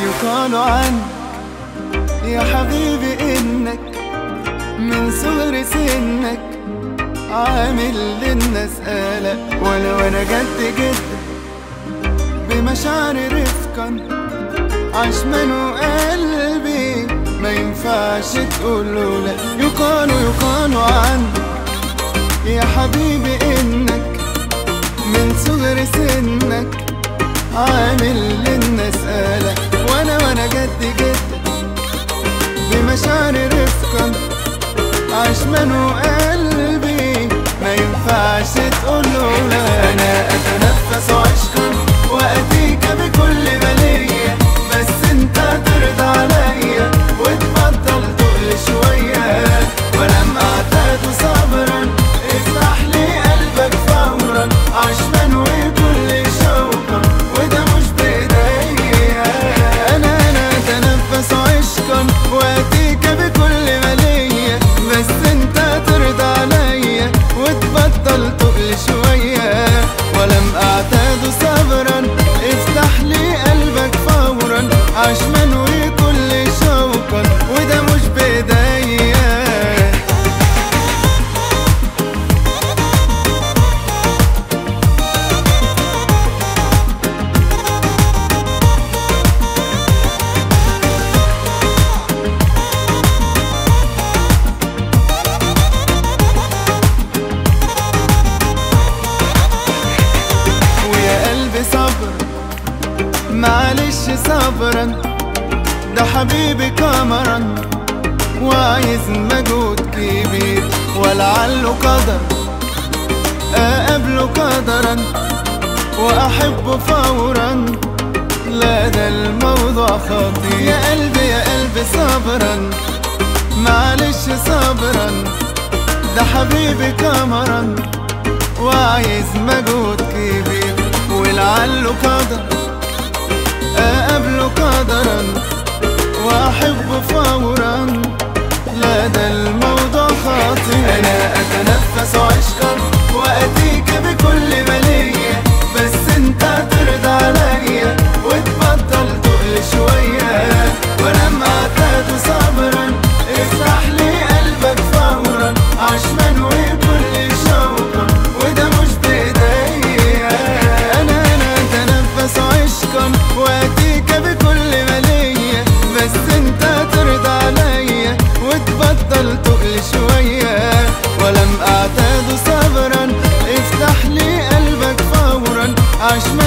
يقال عنك يا حبيبي انك من صغر سنك عامل للناس قلق وانا وانا جد جد بمشاعر رفقا عشمان وقلبي ما ينفعش تقوله لا يقال يقال عنك يا حبيبي انك من صغر سنك عامل للناس قلق وانا وانا جد جد بمشاعر رفقا عشمان وقلبي ما ينفعش تقوله لا انا اتنفس عشقا واتيك بكل بلية بس انت ترضى عليا وتبطل تقل شوية ولم اعتاد صبرا افتح لي قلبك فورا عشمان وكل شوقا وده مش بايديا انا انا اتنفس عشقا واتيك بكل مالية بس انت ترضى عليا وتبطل تقل شوية ولم اعتاد صبرا افتح لي قلبك فورا عشمان وكل شوقا وده مش بايديا ويا قلبي صبر معلش صبرا ده حبيبي كمرا وعايز مجهود كبير ولعله قدر اقابله قدرا واحبه فورا لا ده الموضوع خطير يا قلبي يا قلبي صبرا معلش صبرا ده حبيبي كمرا وعايز مجهود كبير ولعله قدر اقابله قدرا واحبه فورا لا ده الموضوع خطير انا اتنفس عشقا واتيك بكل مالية بس انت ترضى عليا وتبطل تقل شوية ولما اعتاد صبرا افتح لي قلبك فورا عشمان وكل شوقا وده مش بايديا انا انا اتنفس عشقا واتيك بكل مالية بس انت ترضى عليا وتبطل تقل شوية ولم اعتاد صبرا افتح لي قلبك فورا عشمان